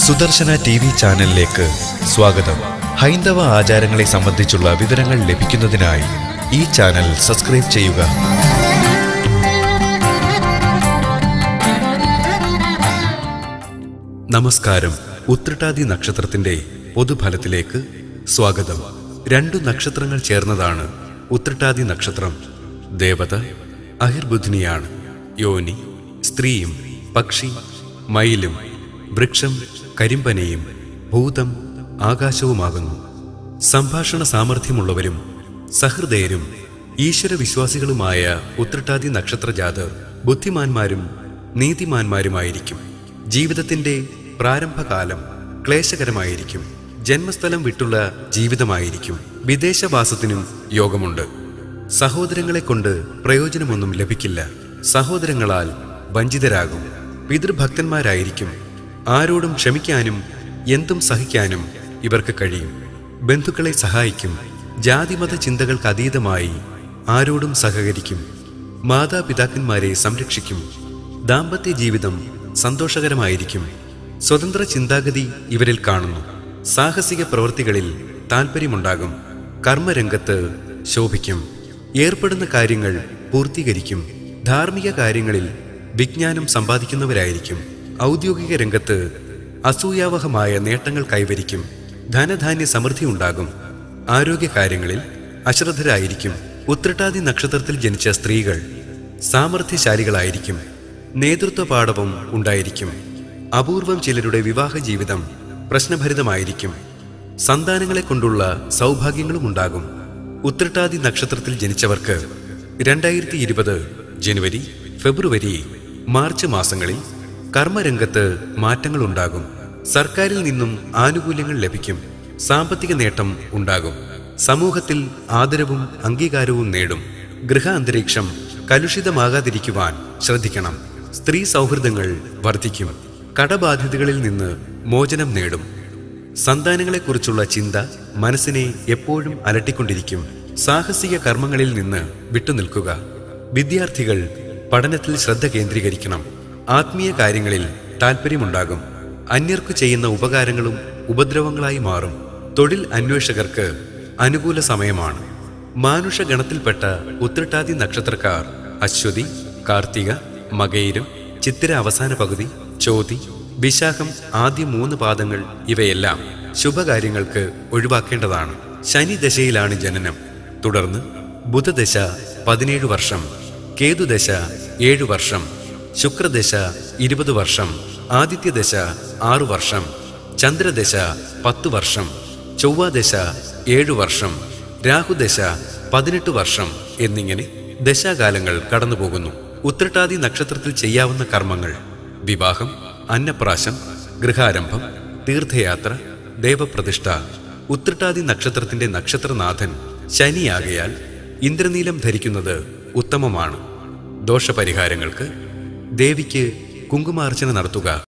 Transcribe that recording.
Sudarshana T V ചാനലിലേക്ക് സ്വാഗതം ഹൈന്ദവ ആചാരങ്ങളെ സംബന്ധിച്ചുള്ള വിവരങ്ങൾ ലഭിക്കുന്നതിനായി ഈ ചാനൽ സബ്സ്ക്രൈബ് ചെയ്യുക നമസ്കാരം ഉത്രട്ടാതി നക്ഷത്രത്തിന്റെ പൊതുഫലത്തിലേക്ക് സ്വാഗതം രണ്ടു നക്ഷത്രങ്ങൾ ചേർന്നതാണ് ഉത്രട്ടാതി നക്ഷത്രം ദേവത അഹിർബുദ്ധിനിയാണ് യോനി സ്ത്രീയും പക്ഷി മയിലും വൃക്ഷം കരിമ്പനയും ഭൂതം ആകാശവുമാകുന്നു സംഭാഷണ സാമർഥ്യമുള്ളവരും സഹൃദയരും ഈശ്വരവിശ്വാസികളുമായ ഉത്രട്ടാതി നക്ഷത്രജാതർ ബുദ്ധിമാന്മാരും നീതിമാന്മാരുമായിരിക്കും ജീവിതത്തിന്റെ പ്രാരംഭകാലം ക്ലേശകരമായിരിക്കും ജന്മസ്ഥലം വിട്ടുള്ള ജീവിതമായിരിക്കും വിദേശവാസത്തിനും യോഗമുണ്ട് സഹോദരങ്ങളെ കൊണ്ട് പ്രയോജനമൊന്നും ലഭിക്കില്ല സഹോദരങ്ങളാൽ വഞ്ചിതരാകും പിതൃഭക്തന്മാരായിരിക്കും ആരോടും ക്ഷമിക്കാനും എന്തും സഹിക്കാനും ഇവർക്ക് കഴിയും ബന്ധുക്കളെ സഹായിക്കും ജാതിമത ചിന്തകൾക്ക് അതീതമായി ആരോടും സഹകരിക്കും മാതാപിതാക്കന്മാരെ സംരക്ഷിക്കും ദാമ്പത്യ ജീവിതം സന്തോഷകരമായിരിക്കും സ്വതന്ത്ര ചിന്താഗതി ഇവരിൽ കാണുന്നു സാഹസിക പ്രവൃത്തികളിൽ താൽപ്പര്യമുണ്ടാകും കർമ്മരംഗത്ത് ശോഭിക്കും ഏർപ്പെടുന്ന കാര്യങ്ങൾ പൂർത്തീകരിക്കും ധാർമ്മിക കാര്യങ്ങളിൽ വിജ്ഞാനം സമ്പാദിക്കുന്നവരായിരിക്കും ഔദ്യോഗിക രംഗത്ത് അസൂയാവഹമായ നേട്ടങ്ങൾ കൈവരിക്കും ധനധാന്യ സമൃദ്ധി ഉണ്ടാകും ആരോഗ്യകാര്യങ്ങളിൽ അശ്രദ്ധരായിരിക്കും ഉത്രട്ടാതി നക്ഷത്രത്തിൽ ജനിച്ച സ്ത്രീകൾ സാമർഥ്യശാലികളായിരിക്കും നേതൃത്വ പാടവം ഉണ്ടായിരിക്കും അപൂർവം ചിലരുടെ വിവാഹ ജീവിതം പ്രശ്നഭരിതമായിരിക്കും സന്താനങ്ങളെ കൊണ്ടുള്ള സൗഭാഗ്യങ്ങളും ഉണ്ടാകും ഉത്രട്ടാതി നക്ഷത്രത്തിൽ ജനിച്ചവർക്ക് രണ്ടായിരത്തി ഇരുപത് ജനുവരി ഫെബ്രുവരി മാർച്ച് മാസങ്ങളിൽ കർമ്മരംഗത്ത് മാറ്റങ്ങൾ ഉണ്ടാകും സർക്കാരിൽ നിന്നും ആനുകൂല്യങ്ങൾ ലഭിക്കും സാമ്പത്തിക നേട്ടം ഉണ്ടാകും സമൂഹത്തിൽ ആദരവും അംഗീകാരവും നേടും ഗൃഹ അന്തരീക്ഷം കലുഷിതമാകാതിരിക്കുവാൻ ശ്രദ്ധിക്കണം സ്ത്രീ സൗഹൃദങ്ങൾ വർദ്ധിക്കും കടബാധ്യതകളിൽ നിന്ന് മോചനം നേടും സന്താനങ്ങളെക്കുറിച്ചുള്ള ചിന്ത മനസ്സിനെ എപ്പോഴും അലട്ടിക്കൊണ്ടിരിക്കും സാഹസിക കർമ്മങ്ങളിൽ നിന്ന് വിട്ടുനിൽക്കുക വിദ്യാർത്ഥികൾ പഠനത്തിൽ ശ്രദ്ധ കേന്ദ്രീകരിക്കണം ആത്മീയ കാര്യങ്ങളിൽ താല്പര്യമുണ്ടാകും അന്യർക്ക് ചെയ്യുന്ന ഉപകാരങ്ങളും ഉപദ്രവങ്ങളായി മാറും തൊഴിൽ അന്വേഷകർക്ക് അനുകൂല സമയമാണ് മാനുഷഗണത്തിൽപ്പെട്ട ഉത്രട്ടാതി നക്ഷത്രക്കാർ അശ്വതി കാർത്തിക മകയിരം ചിത്തിര അവസാന പകുതി ചോതി വിശാഖം ആദ്യ മൂന്ന് പാദങ്ങൾ ഇവയെല്ലാം ശുഭകാര്യങ്ങൾക്ക് ഒഴിവാക്കേണ്ടതാണ് ശനി ദശയിലാണ് ജനനം തുടർന്ന് ബുധദശ പതിനേഴ് വർഷം കേതുദശ ഏഴു വർഷം ശുക്രദശ ഇരുപത് വർഷം ആദിത്യദശ ആറു വർഷം ചന്ദ്രദശ പത്തു വർഷം ചൊവ്വാദശ ഏഴു വർഷം രാഹുദശ പതിനെട്ട് വർഷം എന്നിങ്ങനെ ദശാകാലങ്ങൾ കടന്നുപോകുന്നു ഉത്രട്ടാതി നക്ഷത്രത്തിൽ ചെയ്യാവുന്ന കർമ്മങ്ങൾ വിവാഹം അന്നപ്രാശം ഗൃഹാരംഭം തീർത്ഥയാത്ര ദേവപ്രതിഷ്ഠ ഉത്രട്ടാതി നക്ഷത്രത്തിന്റെ നക്ഷത്രനാഥൻ ശനിയാകയാൽ ഇന്ദ്രനീലം ധരിക്കുന്നത് ഉത്തമമാണ് ദോഷപരിഹാരങ്ങൾക്ക് ദേവിക്ക് കുങ്കുമാർച്ചന നടത്തുക